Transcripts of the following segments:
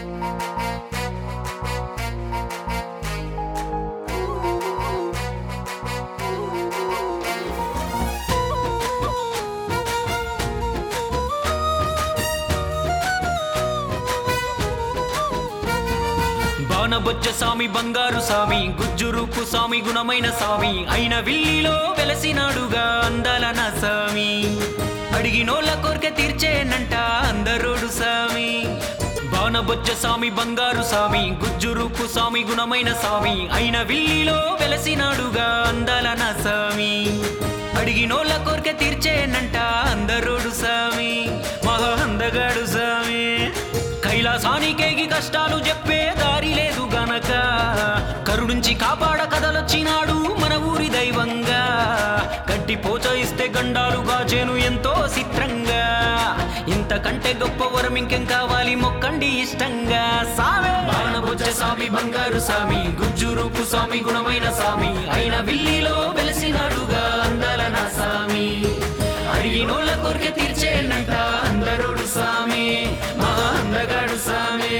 బాణబొజ్జ స్వామి బంగారు స్వామి గుజ్జురూపు స్వామి గుణమైన స్వామి అయిన విల్లిలో వెలసినాడుగా అందాల నా స్వామి అడిగినోళ్ళ కోరిక తీర్చేనంట అందరోడు స్వామి బాణబొజ్జ స్వామి బంగారు స్వామి గుజ్జురూపు స్వామి గుణమైన స్వామి అయిన విల్లిలో వెలసినాడుగా అందాల నా స్వామి అడిగినోళ్ళ కోరిక తీర్చేనంట అందరోడు స్వామి మహా అందగాడు స్వామి కైలాసానికేగి కష్టాలు చెప్పే దారి లేదు గనక కరుణించి కాపాడ కదలొచ్చినాడు మన ఊరి దైవంగా గడ్డి పోచ ఇస్తే గండాలు గాచేను ఎంతో చిత్రంగా ఇంతకంటే గొప్ప వరం ఇంకేం కావాలి మొక్కండి ఇష్టంగా సామే బాణబుజ్జ స్వామి బంగారు స్వామి గుజ్జు రూపు స్వామి గుణమైన స్వామి అయిన విల్లిలో వెలసినాడుగా అందాల నా స్వామి అడిగినోళ్ళ కోరిక తీర్చేనంట అందరుడు స్వామి మహా అందగాడు స్వామి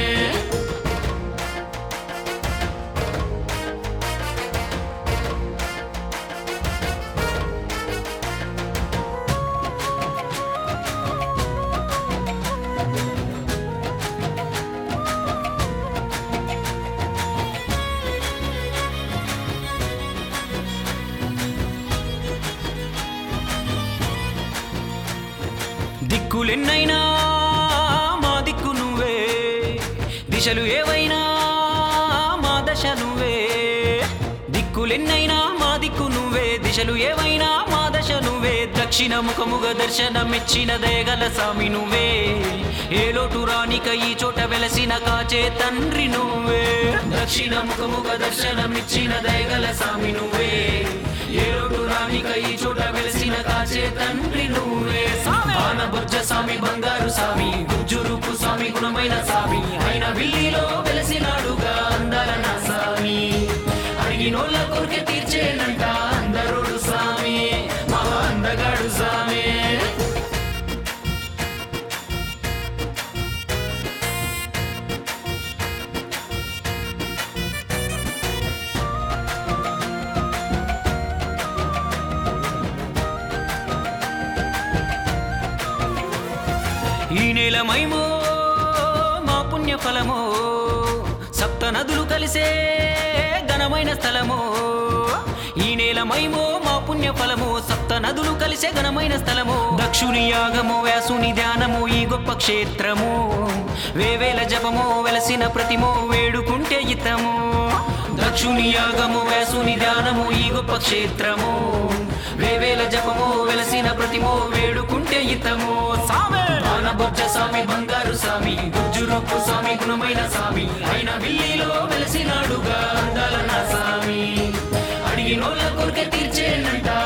దిక్కులెన్నైనా మా దిక్కు నువ్వే దిశలు ఏవైనా మా దశ నువ్వే దిక్కులెన్నైనా మా దిక్కు నువ్వే దిశలు ఏవైనా మా దశ నువ్వే దక్షిణ ముఖముగ దర్శనమిచ్చిన దయగల స్వామి నువ్వే ఏ లోటు రానిక ఈ చోట వెలసిన కాచే తండ్రి నువ్వే దక్షిణ ముఖముగ దర్శనమిచ్చిన దయగల స్వామి నువ్వే ఏ లోటు రానిక ఈ చోట వెలసిన కాచే తండ్రి నువ్వే ఆనబుజ్జ స్వామి బంగారు స్వామి గుజ్జు రూపు స్వామి గుణమైన స్వామి అయిన విల్లిలో వెలసినాడుగా అందాల నా స్వామి అడిగినోళ్ళ కోరిక తీర్చేనంట అందరుడు స్వామి మహా అందగాడు స్వామి ఈ నేల మైమో మా పుణ్య ఫలమో సప్త నదులు కలిసే ఘనమైన స్థలమో ఈ నేల మైమో మా పుణ్య ఫలము సప్త నదులు కలిసే ఘనమైన స్థలము దక్షుని యాగము వ్యాసుని ధ్యానము ఈ గొప్ప క్షేత్రము వేవేల జపము వెలసిన ప్రతిమో వేడుకుంటే ఇతము దక్షుని యాగము వ్యాసుని ధ్యానము ఈ గొప్ప క్షేత్రము వేవేల జపము వెలసిన ప్రతిమో వేడుకుంటే ఇతము సామే బొజ్జ స్వామి బంగారు స్వామి గుజ్జు రూపు స్వామి గుణమైన స్వామి అయిన విల్లిలో వెలసినాడుగా అందాల నా స్వామి అడిగినోళ్ళ కోరిక తీర్చేనంట